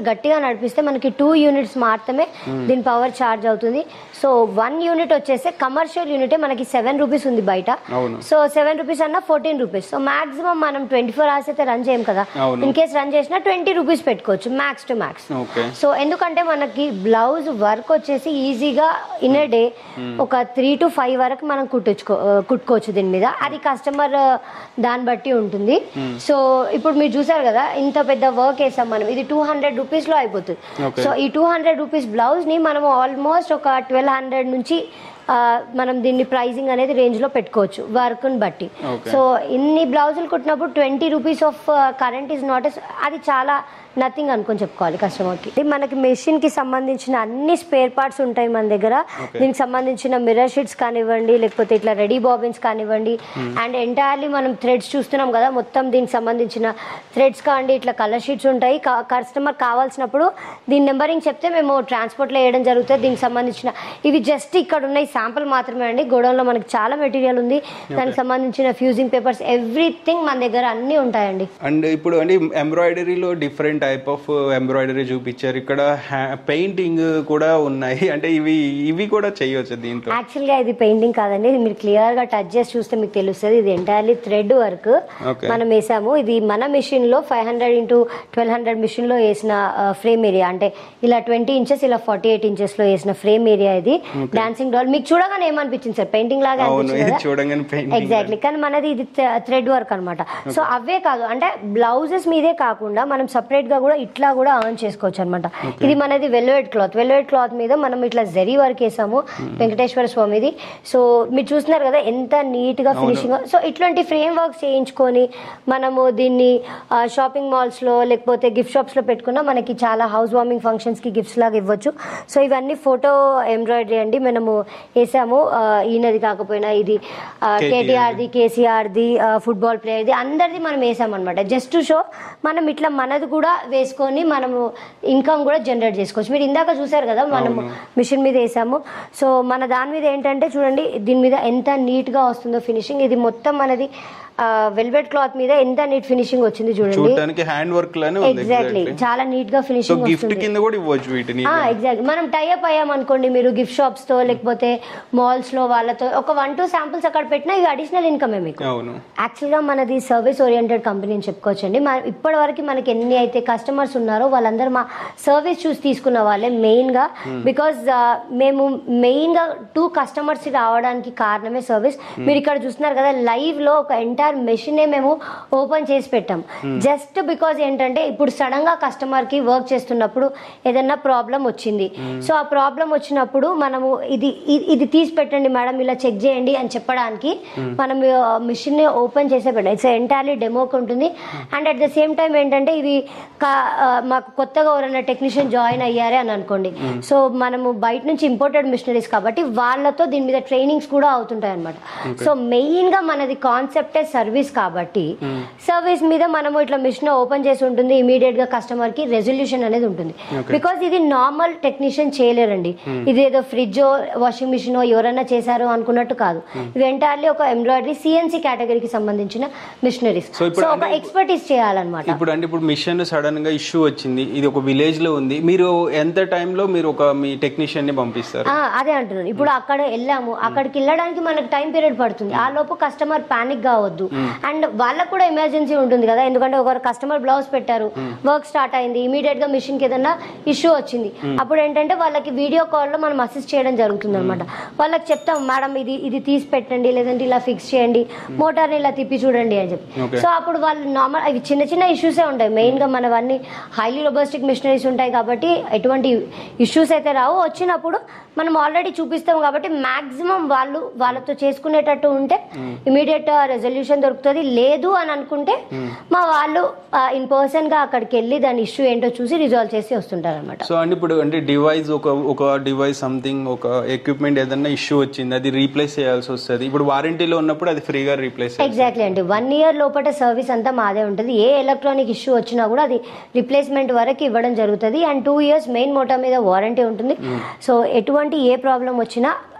B: నడిపిస్తే మనకి టూ యూనిట్స్ మాత్రమే దీని పవర్ ఛార్జ్ అవుతుంది సో వన్ యూనిట్ వచ్చేసి కమర్షియల్ యూనిటే మనకి సెవెన్ రూపీస్ ఉంది బయట
A: అవును.
B: సో సెవెన్ రూపీస్ అన్న ఫోర్టీన్ రూపీస్ సో మాక్సిమం మనం ట్వంటీ ఫోర్ అవర్స్ అయితే రన్ చేయం కదా
A: అవును.
B: ఇన్ కేస్ రన్ చేసినా ట్వంటీ రూపీస్ పెట్టుకోవచ్చు max to max
A: okay
B: so ఎందుకంటే మనకి బ్లౌజ్ వర్క్ వచ్చేసి ఈజీగా ఇన్ డే ఒక త్రీ టు ఫైవ్ వరకు మనం కుట్టించుకో ఆ, కుట్టుకోవచ్చు దీని మీద అది కస్టమర్ దాన్ని బట్టి ఉంటుంది సో ఇప్పుడు మీరు చూసారు కదా ఇంత పెద్ద వర్క్ వేసాం మనం ఇది టూ హండ్రెడ్ రూపీస్ లో అయిపోతుంది
A: Okay.
B: సో ఈ టూ హండ్రెడ్ రూపీస్ బ్లౌజ్ ని మనం ఆల్మోస్ట్ ఒక ట్వెల్వ్ హండ్రెడ్ నుంచి ఆ, మనం దీన్ని ప్రైజింగ్ అనేది రేంజ్ లో పెట్టుకోవచ్చు వర్క్ ని బట్టి
A: Okay.
B: సో ఇన్ని బ్లౌజులు కుట్టినప్పుడు twenty rupees of current is not అది చాలా నథింగ్ అనుకొని చెప్పుకోవాలి కస్టమర్కి ఇది మనకి మెషిన్ కి సంబంధించిన అన్ని స్పేర్ పార్ట్స్ ఉంటాయి మన దగ్గర దీనికి సంబంధించిన మిర్రర్ షీట్స్ కానివ్వండి లేకపోతే ఇట్లా రెడీ బాబిన్స్ కానివ్వండి అండ్ ఎంటైర్లీ మనం థ్రెడ్స్ చూస్తున్నాం కదా మొత్తం దీనికి సంబంధించిన థ్రెడ్స్ కావండి ఇట్లా కలర్ షీట్స్ ఉంటాయి కస్టమర్ కావాల్సినప్పుడు దీని నెంబరింగ్ చెప్తే మేము ట్రాన్స్పోర్ట్లో వేయడం జరుగుతుంది దీనికి సంబంధించిన ఇవి జస్ట్ ఇక్కడ ఉన్నాయి శాంపుల్ మాత్రమే అండి గోడౌన్లో మనకి చాలా మెటీరియల్ ఉంది దానికి సంబంధించిన ఫ్యూజింగ్ పేపర్స్ ఎవ్రీథింగ్ మన దగ్గర అన్నీ ఉంటాయండి
A: అండ్ ఇప్పుడు అంటే ఎంబ్రాయిడరీలో డిఫరెంట్ టైప్ ఆఫ్ ఎంబ్రాయిడరీ చూపించారు ఇక్కడ పెయింటింగ్ కూడా ఉన్నాయి అంటే ఇవి ఇవి కూడా చేయవచ్చు దీంట్లో
B: యాక్చువల్గా ఇది పెయింటింగ్ కాదండి ఇది మీరు క్లియర్ గా టచ్ చేసి చూస్తే మీకు తెలుస్తుంది ఇది ఎంటైర్లీ థ్రెడ్ వర్క్
A: Okay.
B: మనం వేసాము ఇది మన మిషన్ లో five hundred into twelve hundred machine లో వేసిన ఫ్రేమ్ ఏరియా అంటే ఇలా ట్వంటీ ఇంచెస్ ఇలా ఫార్టీ ఎయిట్ ఇంచెస్ లో వేసిన ఫ్రేమ్ ఏరియా ఇది డాన్సింగ్ డాల్ మీకు చూడగానే ఏమనిపించింది సార్ పెయింటింగ్ లాగా
A: అవును
B: అనిపించింది
A: ఇది
B: కదా
A: చూడంగానే పెయింటింగ్
B: ఎగ్జాక్ట్లీ కానీ మనది ఇది థ్రెడ్ వర్క్ అన్నమాట సో అవే కాదు అంటే బ్లౌజెస్ మీదే కాకుండా మనం సపరేట్ గా కూడా ఇట్లా కూడా అర్న్ చేసుకోవచ్చు అనమాట ఇది మనది వెల్వెట్ క్లాత్ వెల్వెట్ క్లాత్ మీద మనం ఇట్లా జరీ వర్క్ వేసాము వెంకటేశ్వర స్వామిది సో మీరు చూస్తున్నారు కదా ఎంత నీట్ గా ఫినిషింగ్ సో ఇట్లాంటి ఫ్రేమ్ వర్క్స్ చేయించుకొని మనము దీన్ని షాపింగ్ మాల్స్ లో లేకపోతే గిఫ్ట్ షాప్స్ లో పెట్టుకున్నా మనకి చాలా హౌస్ వార్మింగ్ ఫంక్షన్స్ కి గిఫ్ట్స్ లాగా ఇవ్వచ్చు సో ఇవన్నీ ఫోటో ఎంబ్రాయిడరీ అండి మనము వేసాము ఆ, ఈయనది కాకపోయినా ఇది కేటీఆర్ది కేసీఆర్ది ఫుట్బాల్ ప్లేయర్ది అందరిది మనం వేసామన్నమాట జస్ట్ టు షో మనం ఇట్లా మనది కూడా వేసుకొని మనము ఇన్కమ్ కూడా జనరేట్ చేసుకోవచ్చు మీరు ఇందాక చూసారు కదా మనము మిషన్ మీద వేసాము సో మన దాని మీద ఏంటంటే చూడండి దీని మీద ఎంత నీట్ గా వస్తుందో ఫినిషింగ్ ఇది మొత్తం మనది వెల్వెట్ క్లాత్ మీద ఎంత నీట్ ఫినిషింగ్ వచ్చింది చూడండి
A: చూడటానికి హ్యాండ్ వర్క్ లానే ఉంది
B: ఎగ్జాక్ట్లీ
A: exactly.
B: చాలా నీట్ గా
A: సో
B: ఫినిషింగ్
A: గిఫ్ట్
B: వస్తుంది
A: కింద కూడా ఇవ్వచ్చు వీటిని
B: ఎగ్జాక్ట్ మనం టైఅప్ అయ్యాం అనుకోండి మీరు గిఫ్ట్ షాప్స్ తో లేకపోతే మాల్స్ లో వాళ్ళతో ఒక వన్ టూ శాంపుల్స్ అక్కడ పెట్టినా ఇవి అడిషనల్ ఇన్కమే మీకు
A: అవును
B: యాక్చువల్ గా మనది సర్వీస్ ఓరియంటెడ్ కంపెనీ అని చెప్పుకోవచ్చండి మన ఇప్పటి వరకు మనకి ఎన్ని అయితే కస్టమర్స్ ఉన్నారో వాళ్ళందరూ మా సర్వీస్ చూసి తీసుకున్న వాళ్ళే మెయిన్ గా బికాజ్ మేము మెయిన్ గా టూ కస్టమర్స్ రావడానికి కారణమే సర్వీస్ మీరు ఇక్కడ చూస్తున్నారు కదా లైవ్ లో ఒక ఎంటైర్ మెషిన్ మేము ఓపెన్ చేసి పెట్టాం జస్ట్ బికాజ్ ఏంటంటే ఇప్పుడు సడన్ గా కస్టమర్ కి వర్క్ చేస్తున్నప్పుడు ఏదైనా ప్రాబ్లం వచ్చింది సో ఆ ప్రాబ్లం వచ్చినప్పుడు మనము ఇది ఇది- ఇది తీసి పెట్టండి మేడం ఇలా చెక్ చేయండి అని చెప్పడానికి మనం మిషన్ ని ఓపెన్ చేసే పెట్టాం ఇట్స్ ఎంటైర్లీ డెమోకి ఉంటుంది and at the same time ఏంటంటే ఇది కా- ఆ, మాకు కొత్తగా ఎవరైనా టెక్నీషియన్ జాయిన్ అయ్యారే అని అనుకోండి సో మనము బయట నుంచి ఇంపోర్టెడ్ మిషనరీస్ కాబట్టి వాళ్ళతో దీని మీద ట్రైనింగ్స్ కూడా అవుతుంటాయి అనమాట సో మెయిన్ గా మనది కాన్సెప్టే సర్వీస్ కాబట్టి సర్వీస్ మీద మనము ఇట్లా మిషన్ ఓపెన్ చేసి ఉంటుంది ఇమీడియట్ గా కస్టమర్ కి రెజల్యూషన్ అనేది ఉంటుంది బికాస్ ఇది నార్మల్ టెక్నీషియన్ చేయలేరండి ఇది ఏదో ఫ్రిడ్జ్ వాషింగ్ మిషన్ ఎవరైనా చేశారు అనుకున్నట్టు కాదు ఇవి ఎంటైర్లీ ఒక ఎంబ్రాయిడరీ సిఎన్సి కేటగిరీకి సంబంధించిన మిషనరీస్
A: So ఇప్పుడు
B: సో ఒక
A: అంటే-
B: ఎక్స్పర్టీస్ చేయాలన్నమాట
A: ఇప్పుడు అంటే ఇప్పుడు మిషన్ సడన్ గా ఇష్యూ వచ్చింది ఇది ఒక విలేజ్ లో ఉంది మీరు ఎంత టైంలో మీరు ఒక మీ టెక్నీషియన్ ని పంపిస్తారు
B: ఆ, అదే అంటున్నాను ఇప్పుడు అక్కడ వెళ్ళాము అక్కడికి వెళ్ళడానికి మనకు టైం పీరియడ్ పడుతుంది ఆ లోపు కస్టమర్ పానిక్ కావద్దు అండ్ వాళ్ళకు కూడా ఎమర్జెన్సీ ఉంటుంది కదా ఎందుకంటే ఒకరు కస్టమర్ బ్లౌజ్ పెట్టారు వర్క్ స్టార్ట్ అయింది ఇమీడియట్ గా మిషన్ కి ఏదైనా ఇష్యూ వచ్చింది అప్పుడు ఏంటంటే వాళ్ళకి వీడియో కాల్ లో మనం అసిస్ట్ చేయడం జరుగుతుంది అనమాట వాళ్ళకి చెప్తాం మేడం ఇది ఇది తీసి పెట్టండి లేదంటే ఇలా ఫిక్స్ చేయండి మోటార్ని ఇలా తిప్పి చూడండి అని చెప్పి
A: Okay.
B: సో అప్పుడు వాళ్ళు నార్మల్ అవి చిన్న చిన్న ఇష్యూసే ఉంటాయి మెయిన్ గా మనవన్నీ హైలీ రొబస్టిక్ మిషనరీస్ ఉంటాయి కాబట్టి ఎటువంటి ఇష్యూస్ అయితే రావు వచ్చినప్పుడు మనం ఆల్రెడీ చూపిస్తాం కాబట్టి మాక్సిమం వాళ్ళు వాళ్ళతో చేసుకునేటట్టు ఉంటే ఇమీడియట్ రెజల్యూషన్ దొరుకుతుంది లేదు అని అనుకుంటే మా వాళ్ళు ఇన్ పర్సన్ గా అక్కడికి వెళ్ళి దాని ఇష్యూ ఏంటో చూసి రిజాల్వ్ చేసి వస్తుంటారు అనమాట
A: సో అండి ఇప్పుడు అంటే డివైస్ ఒక ఒక డివైస్ సంథింగ్ ఒక ఎక్విప్మెంట్ ఏదన్నా ఇష్యూ వచ్చింది అది రీప్లేస్ చేయాల్సి వస్తుంది ఇప్పుడు వారంటీలో ఉన్నప్పుడు అది ఫ్రీగా రీప్లేస్
B: ఎగ్జాక్ట్లీ అండి వన్ ఇయర్ లోపల సర్వీస్ అంతా మాదే ఉంటుంది ఏ ఎలక్ట్రానిక్ ఇష్యూ వచ్చినా కూడా అది రిప్లేస్మెంట్ వరకు ఇవ్వడం జరుగుతుంది and two years main motor మీద వారంటీ ఉంటుంది సో ఎటువంటి ఏ ప్రాబ్లం వచ్చినా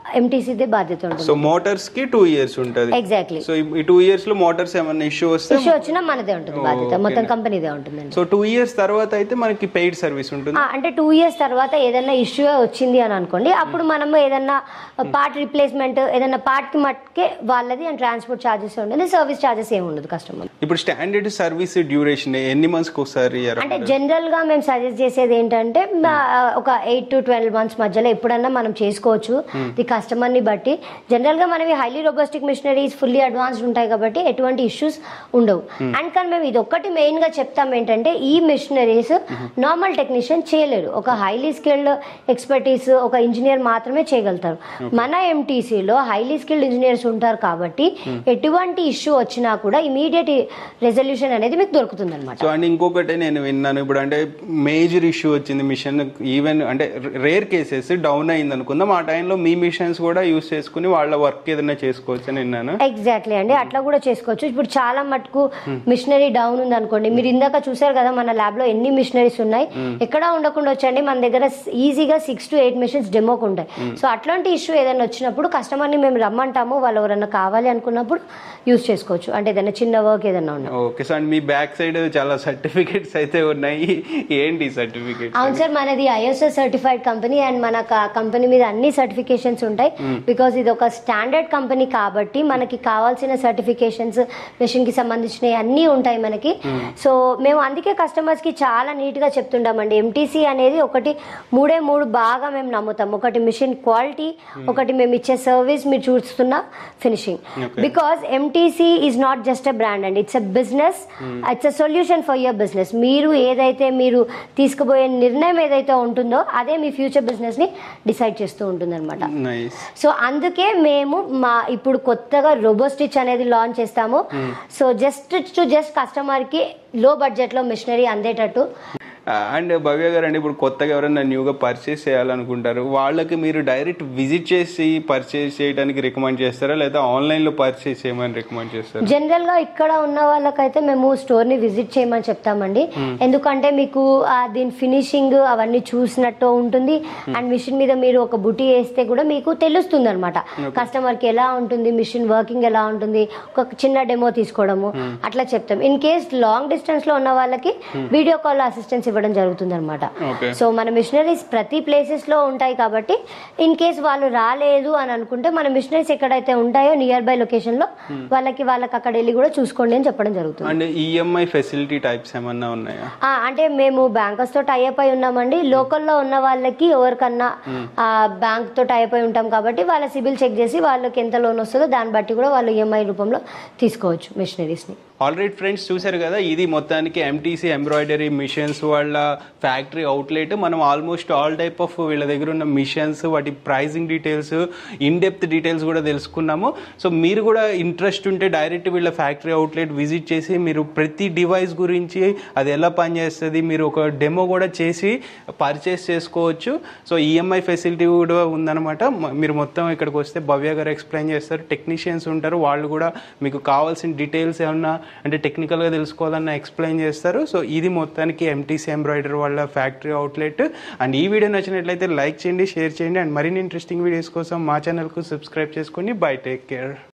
B: ఎంటీసీదే బాధ్యత ఉంటుంది
A: సో మోటార్స్ కి టూ ఇయర్స్ ఉంటుంది
B: ఎగ్జాక్ట్లీ
A: సో ఈ టూ ఇయర్స్ లో మోటార్స్ ఏమైనా ఇష్యూ వస్తే
B: ఇష్యూ వచ్చినా మనదే ఉంటుంది బాధ్యత మొత్తం కంపెనీదే ఉంటుందండి
A: సో టూ ఇయర్స్ తర్వాత అయితే మనకి పెయిడ్ సర్వీస్ ఉంటుంది
B: ఆ, అంటే టూ ఇయర్స్ తర్వాత ఏదైనా ఇష్యూ వచ్చింది అని అనుకోండి అప్పుడు మనము ఏదన్నా పార్ట్ రిప్లేస్మెంట్ ఏదైనా పార్ట్ కి మట్టుకే వాళ్ళది అండ్ ట్రాన్స్పోర్ట్ ఛార్జెస్ ఉంటుంది సర్వీస్ ఛార్జెస్ ఏమి ఉండదు కస్టమర్
A: ఇప్పుడు స్టాండర్డ్ సర్వీస్ డ్యూరేషన్ ఎన్ని మంత్స్ కి ఒకసారి ఇయ్యారా?
B: అంటే జనరల్ గా మేము సజెస్ట్ చేసేది ఏంటంటే మా- ఒక ఎయిట్ టు ట్వెల్వ్ మంత్స్ మధ్యలో ఎప్పుడన్నా మనం చేసుకోవచ్చు ది కస్టమర్ ని బట్టి జనరల్ గా మనవి highly Robostitch machineries fully advanced ఉంటాయి కాబట్టి ఎటువంటి ఇష్యూస్ ఉండవు అండ్ కానీ మేము ఇది ఒక్కటి మెయిన్ గా చెప్తాం ఏంటంటే ఈ మిషనరీస్ నార్మల్ టెక్నీషియన్ చేయలేరు ఒక హైలీ స్కిల్డ్ ఎక్స్పర్టీస్ ఒక ఇంజనీర్ మాత్రమే చేయగలుగుతారు మన ఎంటీసీలో హైలీ స్కిల్డ్ ఇంజనీర్స్ ఉంటారు కాబట్టి ఎటువంటి ఇష్యూ వచ్చినా కూడా ఇమీడియట్ రెజల్యూషన్ అనేది మీకు దొరుకుతుంది అనమాట
A: సో అండ్ ఇంకొకటి నేను విన్నాను ఇప్పుడు అంటే మేజర్ ఇష్యూ వచ్చింది మిషన్ ఈవెన్ అంటే రేర్ కేసెస్ డౌన్ అయింది అనుకుందాం ఆ టైంలో మీ మిషన్స్ కూడా యూస్ చేసుకుని వాళ్ళ వర్క్ ఏదైనా చేసుకోవచ్చు అని విన్నాను
B: ఎగ్జాక్ట్లీ అండి అట్లా కూడా చేసుకోవచ్చు ఇప్పుడు చాలా మటుకు మిషనరీ డౌన్ ఉంది అనుకోండి మీరు ఇందాక చూసారు కదా మన ల్యాబ్ లో ఎన్ని మిషనరీస్ ఉన్నాయి ఎక్కడ ఉండకుండా వచ్చండి మన దగ్గర ఈజీగా సిక్స్ టు ఎయిట్ మిషన్స్ డెమోకి ఉంటాయి సో అట్లాంటి ఇష్యూ ఏదైనా వచ్చినప్పుడు కస్టమర్ ని మేము రమ్మంటాము వాళ్ళు ఎవరైనా కావాలి అనుకున్నప్పుడు యూస్ చేసుకోవచ్చు అంటే ఏదైనా చిన్న వర్క్ ఏదైనా ఉన్నా
A: ఓకే సో అండ్ మీ బ్యాక్ సైడ్ చాలా సర్టిఫికేట్స్ అయితే ఉన్నాయి ఏంటి సర్టిఫికేట్స్
B: అవును సార్ మనది ఐఎస్ఓ సర్టిఫైడ్ కంపెనీ అండ్ మన కంపెనీ మీద అన్ని సర్టిఫికేషన్స్ ఉంటాయి బికాజ్ ఇది ఒక స్టాండర్డ్ కంపెనీ కాబట్టి మనకి కావాల్సిన సర్టిఫికేషన్స్ మెషిన్ కి సంబంధించినవి అన్నీ ఉంటాయి మనకి సో మేము అందుకే కస్టమర్స్ కి చాలా నీట్ గా చెప్తుంటామండి ఎంటీసీ అనేది ఒకటి మూడే మూడు బాగా మేము నమ్ముతాం ఒకటి మిషన్ క్వాలిటీ ఒకటి మేము ఇచ్చే సర్వీస్ మీరు చూస్తున్న finishing
A: Okay.
B: Because MTC is not just a brand అండి it's a business it's a solution for your business మీరు ఏదైతే మీరు తీసుకుపోయే నిర్ణయం ఏదైతే ఉంటుందో అదే మీ ఫ్యూచర్ బిజినెస్ ని డిసైడ్ చేస్తూ ఉంటుంది అనమాట
A: నైస్
B: సో అందుకే మేము మా ఇప్పుడు కొత్తగా రోబోస్టిచ్ అనేది లాంచ్ చేస్తాము so just to just customer కి లో బడ్జెట్ లో మిషనరీ అందేటట్టు
A: అండ్ భవ్య గారు అండి ఇప్పుడు కొత్తగా ఎవరైనా న్యూగా పర్చేస్ చేయాలనుకుంటారు వాళ్ళకి మీరు డైరెక్ట్ విజిట్ చేసి పర్చేస్ చేయడానికి రికమెండ్ చేస్తారా లేదా ఆన్లైన్లో పర్చేస్ చేయమని రికమెండ్ చేస్తారా
B: జనరల్ గా ఇక్కడ ఉన్న వాళ్ళకైతే మేము స్టోర్ ని విజిట్ చేయమని చెప్తామండి ఎందుకంటే మీకు ఆ దీని ఫినిషింగ్ అవన్నీ చూసినట్టు ఉంటుంది అండ్ మిషన్ మీద మీరు ఒక బుటీ వేస్తే కూడా మీకు తెలుస్తుంది అనమాట కస్టమర్ కి ఎలా ఉంటుంది మిషన్ వర్కింగ్ ఎలా ఉంటుంది ఒక చిన్న డెమో తీసుకోవడము అట్లా చెప్తాం ఇన్ కేస్ లాంగ్ డిస్టెన్స్ లో ఉన్న వాళ్ళకి వీడియో కాల్ అసిస్టెన్స్ ఇవ్వడం జరుగుతుంది అనమాట
A: ఓకే
B: సో మన మిషనరీస్ ప్రతి ప్లేసెస్ లో ఉంటాయి కాబట్టి ఇన్ కేస్ వాళ్ళు రాలేదు అని అనుకుంటే మన మిషనరీస్ ఎక్కడైతే ఉంటాయో నియర్ బై లొకేషన్ లో వాళ్ళకి వాళ్ళకి అక్కడ వెళ్ళి కూడా చూసుకోండి అని చెప్పడం జరుగుతుంది
A: అండ్ ఈఎంఐ ఫెసిలిటీ టైప్స్ ఏమన్నా ఉన్నాయా
B: ఆ, అంటే మేము బ్యాంకర్స్ తో టైఅప్ అయి ఉన్నామండి లోకల్లో ఉన్న వాళ్ళకి ఎవరికన్నా బ్యాంక్ తో టైఅప్ అయి ఉంటాం కాబట్టి వాళ్ళ సిబిల్ చెక్ చేసి వాళ్ళకి ఎంత లోన్ వస్తుందో దాన్ని బట్టి కూడా వాళ్ళు ఈఎంఐ రూపంలో తీసుకోవచ్చు మిషనరీస్ ని
A: ఆల్రెడీ ఫ్రెండ్స్ చూశారు కదా ఇది మొత్తానికి ఎంటీసీ ఎంబ్రాయిడరీ మిషన్స్ వాళ్ళ ఫ్యాక్టరీ అవుట్లెట్ మనం ఆల్మోస్ట్ ఆల్ టైప్ ఆఫ్ వీళ్ళ దగ్గర ఉన్న మిషన్స్ వాటి pricing details in depth details కూడా తెలుసుకున్నాము సో మీరు కూడా ఇంట్రెస్ట్ ఉంటే డైరెక్ట్ వీళ్ళ ఫ్యాక్టరీ అవుట్లెట్ విజిట్ చేసి మీరు ప్రతి డివైస్ గురించి అది ఎలా పనిచేస్తుంది మీరు ఒక డెమో కూడా చేసి పర్చేస్ చేసుకోవచ్చు సో ఈఎంఐ ఫెసిలిటీ కూడా ఉందన్నమాట మ- మీరు మొత్తం ఇక్కడికి వస్తే భవ్య గారు ఎక్స్ప్లెయిన్ చేస్తారు టెక్నీషియన్స్ ఉంటారు వాళ్ళు కూడా మీకు కావాల్సిన డీటెయిల్స్ ఏమన్నా అంటే టెక్నికల్గా తెలుసుకోవాలన్నా ఎక్స్ప్లెయిన్ చేస్తారు సో ఇది మొత్తానికి ఎంటీసీ ఎంబ్రాయిడరీ వాళ్ళ ఫ్యాక్టరీ అవుట్లెట్ అండ్ ఈ వీడియో నచ్చినట్లయితే లైక్ చేయండి షేర్ చేయండి అండ్ మరిన్ని ఇంట్రెస్టింగ్ వీడియోస్ కోసం మా ఛానల్కు సబ్స్క్రైబ్ చేసుకోండి బై టేక్ కేర్